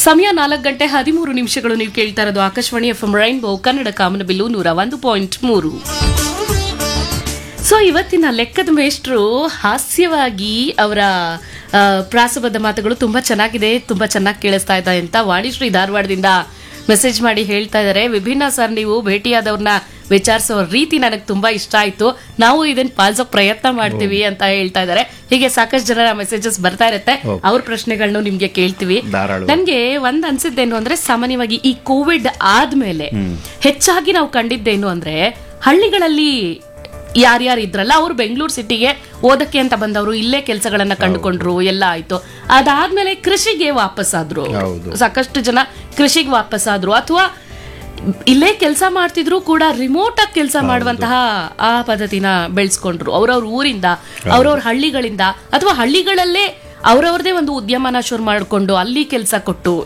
ಸಮಯ ನಾಲ್ಕು ಗಂಟೆ ಹದಿಮೂರು ನಿಮಿಷಗಳು ನೀವು ಕೇಳ್ತಾ ಇರೋದು Akashvani F M rainbow Kannada ಕಾಮನಬಿಲ್ಲು ನೂರ ಒಂದು ಪಾಯಿಂಟ್ ಮೂರು ಸೊ ಇವತ್ತಿನ ಲೆಕ್ಕದ ಮೇಷ್ಟ್ರು ಹಾಸ್ಯವಾಗಿ ಅವರ ಆ, ಪ್ರಾಸಬದ್ಧ ಮಾತುಗಳು ತುಂಬಾ ಚೆನ್ನಾಗಿದೆ ತುಂಬಾ ಚೆನ್ನಾಗಿ ಕೇಳಿಸ್ತಾ ಇದೆ ಅಂತ ವಾಣಿಶ್ರೀ ಧಾರವಾಡದಿಂದ ಮೆಸೇಜ್ ಮಾಡಿ ಹೇಳ್ತಾ ಇದ್ದಾರೆ ವಿಭಿನ್ನ ಸರ್ ನೀವು ಭೇಟಿಯಾದವ್ರನ್ನ ವಿಚಾರಿಸೋ ರೀತಿ ನನಗೆ ತುಂಬಾ ಇಷ್ಟ ಆಯ್ತು ನಾವು ಇದನ್ನ ಪಾಲಿಸೋ ಪ್ರಯತ್ನ ಮಾಡ್ತೀವಿ ಅಂತ ಹೇಳ್ತಾ ಇದ್ದಾರೆ ಹೀಗೆ ಸಾಕಷ್ಟು ಜನರ ಮೆಸೇಜಸ್ ಬರ್ತಾ ಇರುತ್ತೆ ಅವ್ರ ಪ್ರಶ್ನೆಗಳನ್ನು ನಿಮ್ಗೆ ಕೇಳ್ತೀವಿ ಧಾರಾಳ. ನನ್ಗೆ ಒಂದ್ ಅನ್ಸಿದ್ದೇನು ಅಂದ್ರೆ ಸಾಮಾನ್ಯವಾಗಿ ಈ ಕೋವಿಡ್ ಆದ್ಮೇಲೆ ಹೆಚ್ಚಾಗಿ ನಾವು ಕಂಡಿದ್ದೇನು ಅಂದ್ರೆ ಹಳ್ಳಿಗಳಲ್ಲಿ ಯಾರ್ಯಾರು ಇದ್ರಲ್ಲ ಅವ್ರು ಬೆಂಗಳೂರು ಸಿಟಿಗೆ ಓದಕ್ಕೆ ಅಂತ ಬಂದವರು ಇಲ್ಲೇ ಕೆಲಸಗಳನ್ನ ಕಂಡುಕೊಂಡ್ರು ಎಲ್ಲ ಆಯ್ತು ಅದಾದ್ಮೇಲೆ ಕೃಷಿಗೆ ವಾಪಸ್ ಆದ್ರು ಹೌದು. ಸಾಕಷ್ಟು ಜನ ಕೃಷಿಗೆ ವಾಪಸ್ ಆದ್ರು ಅಥವಾ ಇಲ್ಲೇ ಕೆಲಸ ಮಾಡ್ತಿದ್ರು ಕೂಡ ರಿಮೋಟ್ ಆಗಿ ಕೆಲಸ ಮಾಡುವಂತಹ ಆ ಪದ್ಧತಿನ ಬೆಳೆಸ್ಕೊಂಡ್ರು ಅವ್ರವ್ರ ಊರಿಂದ ಅವ್ರವ್ರ ಹಳ್ಳಿಗಳಿಂದ ಅಥವಾ ಹಳ್ಳಿಗಳಲ್ಲೇ ಅವ್ರವ್ರದೇ ಒಂದು ಉದ್ಯಮನ ಶುರು ಮಾಡ್ಕೊಂಡು ಅಲ್ಲಿ ಕೆಲಸ ಕೊಟ್ಟು